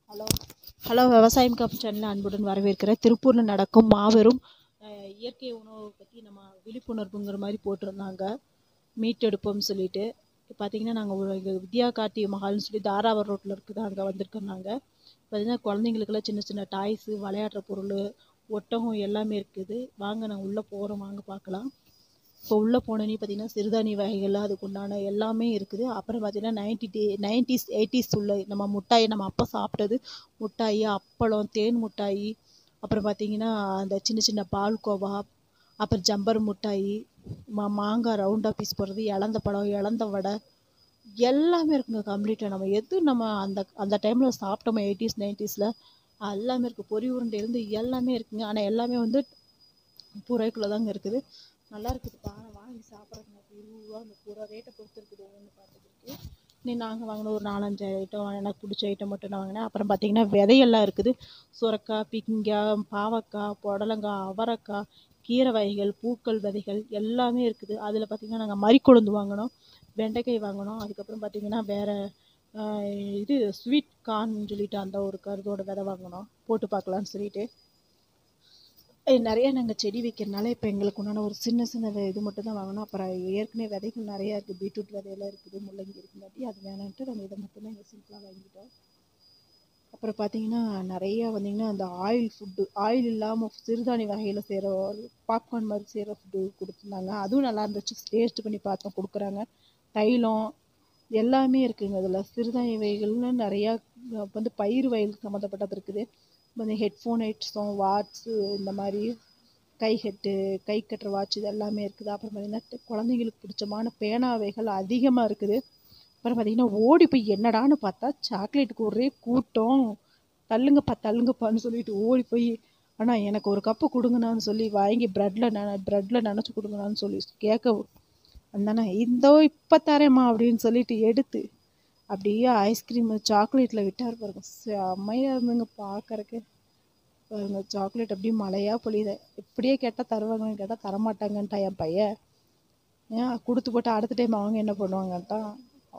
hello hello விவசாயம் காப்பு சேனலில் அன்புடன் வரவேற்கிறேன் திருப்பூரில் நடக்கும் மாபெரும் அஹ், இயற்கை உணவு பற்றி நம்ம விழிப்புணர்வுங்கிற மாதிரி போட்டிருந்தாங்க மீட்டெடுப்போம்னு சொல்லிட்டு பார்த்தீங்கன்னா நாங்கள் ஒரு இங்கே வித்யா காட்டி மஹால்னு சொல்லி தாராவர் ரோட்டில் இருக்குது அங்கே வந்திருக்கோம் நாங்கள் பார்த்தீங்கன்னா குழந்தைங்களுக்கெல்லாம் சின்ன சின்ன டாய்ஸு விளையாடுற பொருள் ஒட்டகம் எல்லாமே இருக்குது வாங்க நாங்கள் உள்ளே போகிறோம் வாங்க பார்க்கலாம் இப்போ உள்ளே போனோன்னே பார்த்தீங்கன்னா சிறுதானிய வகைகள் அதுக்கு உண்டான எல்லாமே இருக்குது அப்புறம் பார்த்தீங்கன்னா நைன்டி டே நைன்டிஸ் எயிட்டிஸ் உள்ள நம்ம முட்டாய் நம்ம அப்போ சாப்பிட்டது முட்டாய் அப்பளம் தேன் முட்டாய் அப்புறம் பார்த்தீங்கன்னா அந்த சின்ன சின்ன பால்கோவா அப்புறம் ஜம்பர் முட்டாய் மா மாங்காய் ரவுண்டாக பீஸ் போடுறது இலந்த பழம் இலந்த வடை எல்லாமே இருக்குங்க கம்ப்ளீட்டாக நம்ம எது நம்ம அந்த அந்த டைமில் சாப்பிட்டோமோ எயிட்டிஸ் நைன்டிஸில் எல்லாமே இருக்குது பொரி உருண்டையிலேருந்து எல்லாமே இருக்குங்க ஆனால் எல்லாமே வந்து பூரைக்குள்ளே தாங்க இருக்குது நல்லா இருக்குது பானை வாங்கி சாப்பிட்றதுக்கு இருபது ரூபா அந்த பூரா ரேட்டை பொறுத்து இருக்குது ஒவ்வொன்று பார்த்துருக்கு நீ நாங்கள் வாங்கின ஒரு நாலஞ்சு ஐட்டம் எனக்கு பிடிச்ச ஐட்டம் மட்டும் நான் வாங்கினேன் அப்புறம் பார்த்தீங்கன்னா விதையெல்லாம் இருக்குது சுரக்காய் பிக்கிங்காய் பாவக்காய் புடலங்காய் அவரைக்காய் கீரை வகைகள் பூக்கள் விதைகள் எல்லாமே இருக்குது அதில் பார்த்தீங்கன்னா நாங்கள் மறிக்கொழுந்து வாங்கினோம் வெண்டைக்காய் வாங்கினோம் அதுக்கப்புறம் பார்த்தீங்கன்னா வேறு இது ஸ்வீட் கார்ன்னு சொல்லிட்டு அந்த ஒரு கருதோட விதை வாங்கினோம் போட்டு பார்க்கலான்னு சொல்லிட்டு அஹ் நிறைய நாங்கள் செடி வைக்கிறனால இப்போ எங்களுக்கு உண்டான ஒரு சின்ன சின்ன வே- இது மட்டும் தான் வாங்கினோம் அப்புறம் ஏற்கனவே விதைகள் நிறையா இருக்குது பீட்ரூட் விதையெல்லாம் இருக்குது முள்ளங்கி இருக்குங்காட்டி அது வேணான்ட்டு நம்ம இதை மட்டும் தான் இங்கே சிம்பிளாக வாங்கிட்டோம் அப்புறம் பார்த்தீங்கன்னா நிறைய வந்தீங்கன்னா அந்த ஆயில் ஃபுட்டு ஆயில் இல்லாமல் சிறுதானிய வகையில் செய்கிற பாப்கார்ன் மாதிரி செய்கிற ஃபுட்டு கொடுத்துருந்தாங்க அதுவும் நல்லா இருந்துச்சு டேஸ்ட் பண்ணி பார்த்தோம் கொடுக்குறாங்க தைலம் எல்லாமே இருக்குங்க அதில் சிறுதானிய வகைகள்னு நிறையா அஹ் வந்து பயிர் வகைகள் சம்மந்தப்பட்டது இருக்குது வந்து ஹெட்ஃபோன் ஹெட்ஸும் வாட்ஸு இந்த மாதிரி கை ஹெட்டு கை கட்டுற வாட்ச் இது எல்லாமே இருக்குது அப்புறம் பார்த்தீங்கன்னா குழந்தைங்களுக்கு பிடிச்சமான பேனா வகைகள் அதிகமாக இருக்குது அப்புறம் பார்த்தீங்கன்னா ஓடி போய் என்னடான்னு பார்த்தா சாக்லேட்டுக்கு ஒரே கூட்டம் தள்ளுங்கப்பா தள்ளுங்கப்பான்னு சொல்லிட்டு ஓடி போய் அண்ணா எனக்கு ஒரு கப்பு கொடுங்கண்ணான்னு சொல்லி வாங்கி ப்ரெட்டில் நன ப்ரெட்டில் நினச்சி கொடுங்கண்ணான்னு சொல்லி கேட்க அந்தாண்ணா இந்தோ இப்போ தரேம்மா அப்படின்னு சொல்லிட்டு எடுத்து அப்படியே ஐஸ்கிரீம் சாக்லேட்டில் விட்டார் பாருங்க செம்மையாக இருந்துங்க பார்க்கறக்கு பாருங்க சாக்லேட் அப்படியே மழையாக பொழியுது இப்படியே கேட்டால் தருவாங்கன்னு கேட்டால் தரமாட்டாங்கன்ட்டா என் பையன் ஏன் கொடுத்து போட்டு அடுத்த டைம் அவங்க என்ன பண்ணுவாங்கன்ட்டான்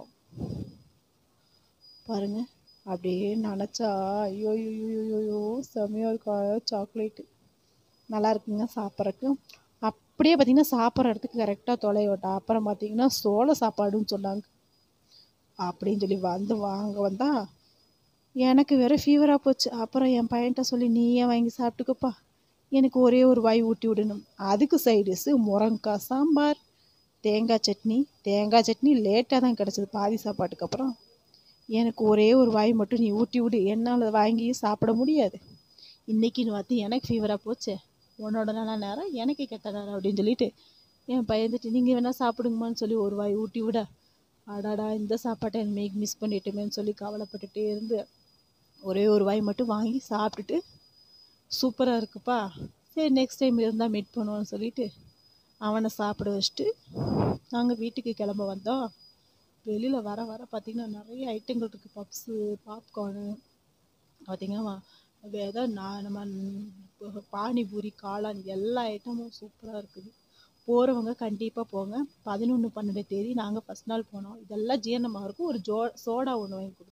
பாருங்க அப்படியே நினச்சா ஐயோ ஐயோ செம்மையாக இருக்கும் சாக்லேட்டு நல்லா இருக்குங்க சாப்பிட்றக்கு அப்படியே பார்த்தீங்கன்னா சாப்பிட்ற இடத்துக்கு கரெக்டாக தொலைவட்டா அப்புறம் பார்த்தீங்கன்னா சோள சாப்பாடுன்னு சொன்னாங்க அப்படின்னு சொல்லி வந்து வாங்க வந்தா எனக்கு வேற ஃபீவராக போச்சு அப்புறம் என் பையன்கிட்ட சொல்லி நீயே வாங்கி சாப்பிட்டுக்கப்பா எனக்கு ஒரே ஒரு வாய் ஊட்டி விடணும் அதுக்கு சைடிஷு முருங்கைக்காய் சாம்பார் தேங்காய் சட்னி தேங்காய் சட்னி லேட்டாக தான் கிடச்சிது பாதி சாப்பாட்டுக்கு அப்புறம் எனக்கு ஒரே ஒரு வாய் மட்டும் நீ ஊட்டி விடு என்னால் வாங்கி சாப்பிட முடியாது இன்னைக்குன்னு பார்த்து எனக்கு ஃபீவராக போச்சு உன்னோட நல்ல நேரம் எனக்கு கெட்ட நேரம் அப்படின்னு சொல்லிட்டு என் பையன்கிட்ட நீங்கள் வேணால் சாப்பிடுங்கம்மான்னு சொல்லி ஒரு வாய் ஊட்டி விட அடாடா இந்த சாப்பாட்டை இன்னைக்கு மிஸ் பண்ணிட்டோமேன்னு சொல்லி கவலைப்பட்டுட்டே இருந்து ஒரே ஒரு வாய் மட்டும் வாங்கி சாப்பிட்டுட்டு சூப்பராக இருக்குப்பா சரி நெக்ஸ்ட் டைம் இருந்தால் மீட் பண்ணுவோன்னு சொல்லிட்டு அவனை சாப்பிட வச்சுட்டு நாங்கள் வீட்டுக்கு கிளம்ப வந்தோம் வெளியில் வர வர பார்த்திங்கன்னா நிறைய ஐட்டங்கள் இருக்குது பப்ஸு பாப்கார்னு பார்த்திங்கன்னா ஏதோ நான் நம்ம ந- பானிபூரி காளான் எல்லா ஐட்டமும் சூப்பராக இருக்குது போகிறவங்க கண்டிப்பாக போங்க பதினொன்று பன்னெண்டு தேதி நாங்கள் ஃபஸ்ட் நாள் போனோம் இதெல்லாம் ஜீரணமாக இருக்கும் ஒரு ஜோ சோடா ஒன்று வாங்கி கொடுத்தோம்